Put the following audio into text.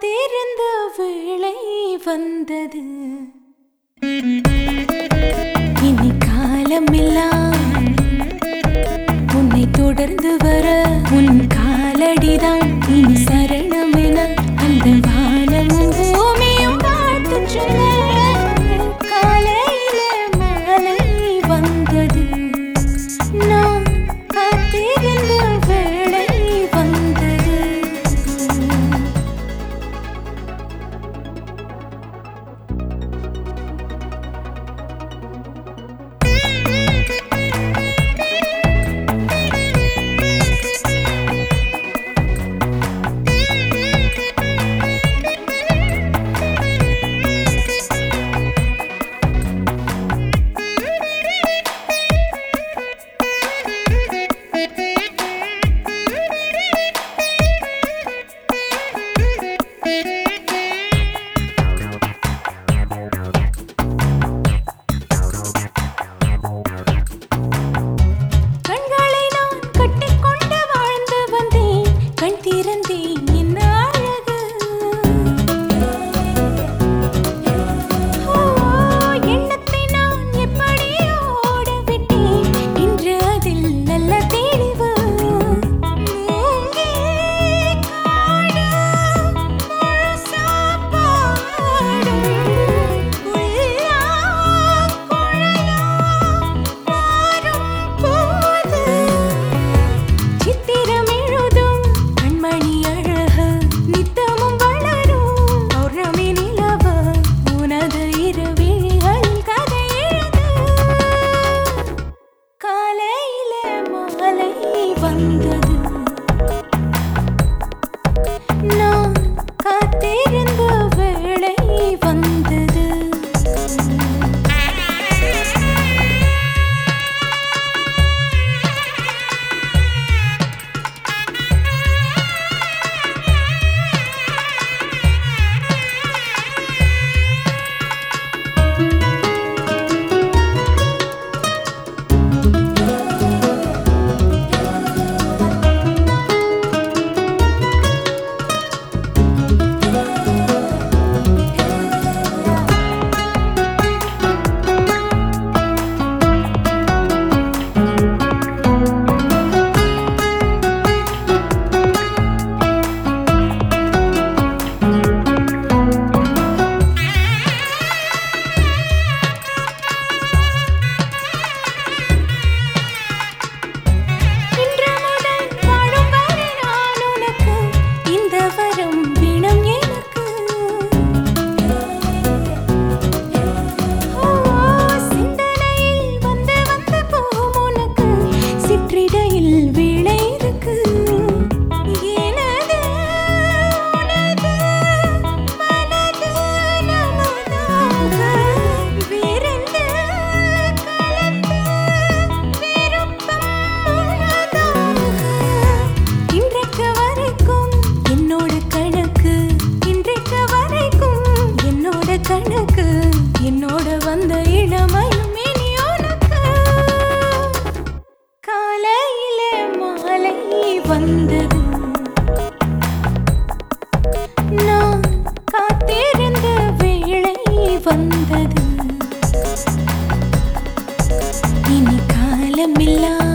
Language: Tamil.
காத்திருந்த வேளை வந்தது இனி காலமெல்லாம் உன்னை தொடர்ந்து வர உன் காலடிதான் இனி சரணமென அந்த வானமும் பூமியும் வாழ்த்து சொல்ல காலையில மாலை வந்தது நான் காத்திருந்த வேளை வந்தது கண்களை நான் கட்டிக்கொண்டு வாழ்ந்து வந்தேன் கண் திறந்தேன் என்ன அழகு ஓ, எண்ணத்தை நான் எப்படி ஓட விட்டேன் இன்று அதில் நல்ல தெளிவு மூங்கே காடு முழுசா பாடும் உள்ளா குழலா மாறும் போது சித்திரம் எழுதும் கண்மணி அழகு நித்தமும் வளரும் பௌர்ணமி நிலவு உனது இரவிகளில் கதை எழுது காலையில மாலை வந்தது நான் காத்திருந்த வேளை வந்தது இன்று முதல் வாழும் வரை நான் உனக்கு இந்த வரம் வீணம் எனக்கு ஓ, சிந்தனையில் வந்து வந்து போகும் உனக்கு சிற்றிடையில் வீணை இருக்கு எனது உனது மனது நமதாக விருந்து கலந்து விருப்பம் உனதாக இன்றைக்கு வரைக்கும் என்னோட கணக்கு இன்றைக்கு வரைக்கும் என்னோட கணக்கு என்னோட வந்த இளமையும் இனி உனக்கு காலையில மாலை வந்தது நான் காத்திருந்த வேளை வந்தது இனி காலமில்லாம்